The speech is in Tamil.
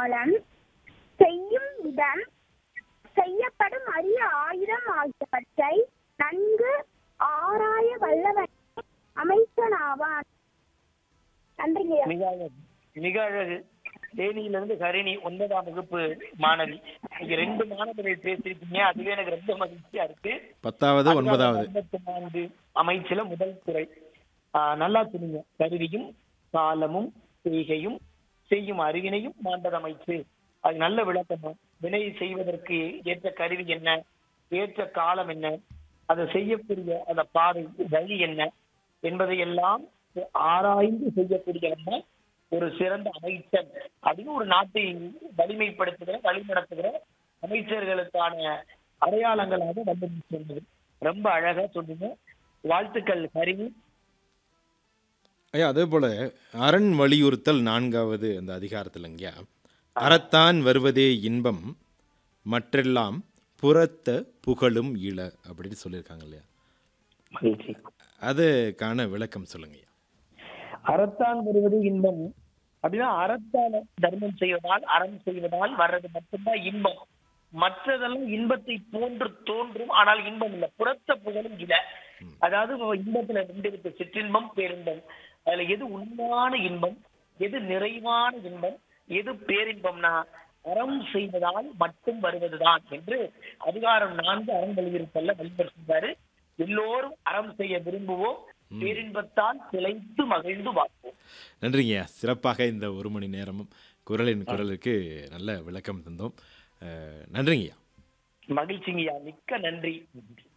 காலம் செய்யும் விதம் செய்யப்படும் அரிய ஆயுதம் ஆகியவற்றை நன்கு ஆராய வல்லவன் அமைச்சனாவான் நன்றிங்கய்யா மிக அழகு மிக அழகு தேனியிலிருந்து ஹரிணி ஒன்பதாம் வகுப்பு மாணவி இங்க ரெண்டு மாணவர்கள் பேசியிருக்கீங்க அதுவே எனக்கு ரொம்ப மகிழ்ச்சியா இருக்கு பத்தாவது ஒன்பதாவது ஐம்பத்தி நான்கு அமைச்சில முதல் துறை ஆஹ் நல்லா சொன்னீங்க கருவியும் காலமும் செய்கையும் செய்யும் அறிவினையும் மாண்டது அமைச்சு அது நல்ல விளக்கம் வினை செய்வதற்கு ஏற்ற கருவி என்ன ஏற்ற காலம் என்ன அதை செய்யக்கூடிய அந்த பாதை வழி என்ன என்பதை எல்லாம் ஆராய்ந்து செய்யக்கூடியவன் ஒரு சிறந்த அமைச்சர் அப்படின்னு ஒரு நாட்டை வலிமைப்படுத்துகிற வழிநடத்துகிற அமைச்சர்களுக்கான அடையாளங்களாக வந்து சொன்னது ரொம்ப அழகா சொன்னீங்க வாழ்த்துக்கள் கருவி ஐயா அதே போல அரண் வலியுறுத்தல் நான்காவது அந்த அதிகாரத்தில் ஐயா அறத்தான் வருவதே இன்பம் மற்றெல்லாம் புறத்த புகழும் இள அப்படின்னு சொல்லியிருக்காங்க இல்லையா மகிழ்ச்சி அதுக்கான விளக்கம் சொல்லுங்க ஐயா அறத்தான் வருவது இன்பம் அப்படின்னா அறத்தால தர்மம் செய்வதால் அறம் செய்வதால் வர்றது மட்டும்தான் இன்பம் மற்றதெல்லாம் இன்பத்தை போன்று தோன்றும் ஆனால் இன்பம் இல்லை புறத்த புகழும் இல்ல அதாவது இன்பத்துல ரெண்டு இருக்கு சிற்றின்பம் பேரின்பம் அதுல எது உண்மையான இன்பம் எது நிறைவான இன்பம் எது பேரின்பம்னா அறம் செய்வதால் மட்டும் வருவதுதான் என்று அதிகாரம் நான்கு அறம் வலியுறுத்தல்ல வலியுறுத்தினாரு எல்லோரும் அறம் செய்ய விரும்புவோம் பேரின்பத்தால் திளைத்து மகிழ்ந்து வாழ்வோம் நன்றிங்கய்யா சிறப்பாக இந்த ஒரு மணி நேரமும் குரலின் குரலுக்கு நல்ல விளக்கம் தந்தோம் அஹ், நன்றிங்கய்யா மகிழ்ச்சிங்கய்யா மிக்க நன்றி